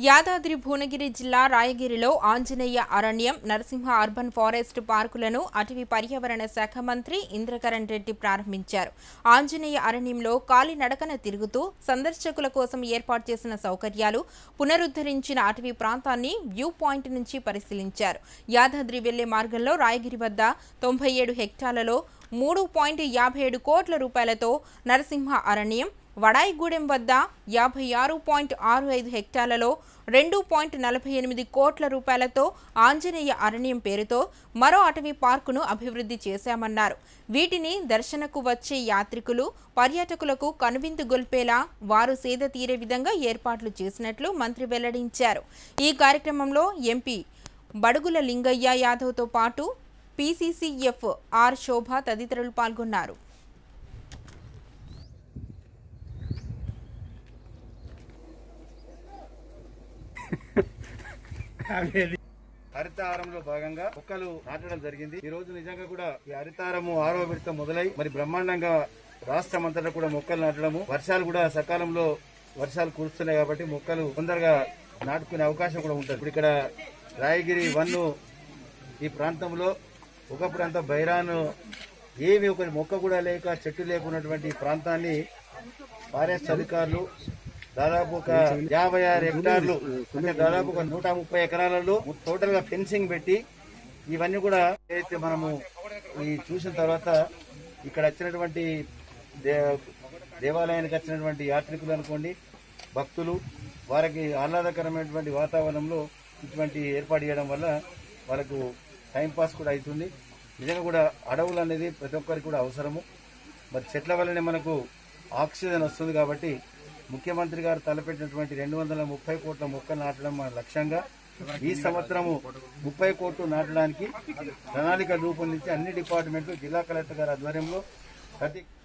యాదాద్రి భువనగిరి జిల్లా రాయగిరిలో ఆంజనేయ అరణ్యం Narasimha urban forest పార్కులను అటవీ పర్యావరణ శాఖ మంత్రి ఇంద్రకరణ్ రెడ్డి ప్రారంభించారు ఆంజనేయ అరణ్యంలో కాలినడకన తిరుగుతూ సందర్శకుల కోసం ఏర్పాటు చేసిన సౌకర్యాలు పునరుద్ధరించిన అటవీ ప్రాంతాన్ని వ్యూ పాయింట్ నుంచి పరిశీలించారు యాదాద్రి వెళ్లే మార్గంలో రాయగిరి వద్ద తొంభై ఏడు హెక్టార్లలో మూడు పాయింట్ యాభై ఏడు కోట్ల రూపాయలతో నరసింహ అరణ్యం వడాయిగూడెం వద్ద యాభై ఆరు పాయింట్ ఆరు ఐదు హెక్టార్లలో రెండు పాయింట్ నలభై ఎనిమిది కోట్ల రూపాయలతో ఆంజనేయ అరణ్యం పేరుతో మరో అటవీ పార్కును అభివృద్ధి చేశామన్నారు వీటిని దర్శనకు వచ్చే యాత్రికులు పర్యాటకులకు కనువిందు గొల్పేలా వారు సేద తీరే విధంగా ఏర్పాట్లు చేసినట్లు మంత్రి వెల్లడించారు ఈ కార్యక్రమంలో ఎంపీ బడుగుల లింగయ్య యాదవ్తో పాటు పీసీసీఎఫ్ ఆర్ శోభ తదితరులు పాల్గొన్నారు హరితహారంలో భాగంగా మొక్కలు నాటడం జరిగింది ఈ రోజు నిజంగా కూడా ఈ హరితహారము ఆరో విడత మొదలై మరి బ్రహ్మాండంగా రాష్ట్రం అంతటా కూడా మొక్కలు నాటడము వర్షాలు కూడా సకాలంలో వర్షాలు కురుస్తున్నాయి కాబట్టి మొక్కలు తొందరగా నాటుకునే అవకాశం కూడా ఉంటుంది ఇప్పుడు ఇక్కడ రాయగిరి వన్ ఈ ప్రాంతంలో ఒకప్పుడు అంతా బైరాను ఏమి ఒక మొక్క కూడా లేక చెట్టు లేకున్నటువంటి ఈ ప్రాంతాన్ని ఫారెస్ట్ అధికారులు దాదాపు ఒక యాభై ఆరు హెక్టార్లు అంటే దాదాపు ఒక నూట ముప్పై ఎకరాలలో టోటల్ గా ఫెన్సింగ్ పెట్టి ఇవన్నీ కూడా అయితే మనము ఈ చూసిన తర్వాత ఇక్కడ వచ్చినటువంటి దే- దేవాలయానికి వచ్చినటువంటి యాత్రికులు అనుకోండి భక్తులు వారికి ఆహ్లాదకరమైనటువంటి వాతావరణంలో ఇటువంటి ఏర్పాటు చేయడం వల్ల వాళ్ళకు టైం పాస్ కూడా అవుతుంది నిజంగా కూడా అడవులు అనేది ప్రతి ఒక్కరికి కూడా అవసరము మరి చెట్ల వల్లనే మనకు ఆక్సిజన్ వస్తుంది కాబట్టి ముఖ్యమంత్రి గారు తలపెట్టినటువంటి రెండు వందల ముప్పై కోట్ల మొక్కలు నాటడం మన లక్ష్యంగా ఈ సంవత్సరము ముప్పై కోట్లు నాటడానికి ప్రణాళిక రూపొందించి అన్ని డిపార్ట్మెంట్లు జిల్లా కలెక్టర్ గారి ఆధ్వర్యంలో ప్రతి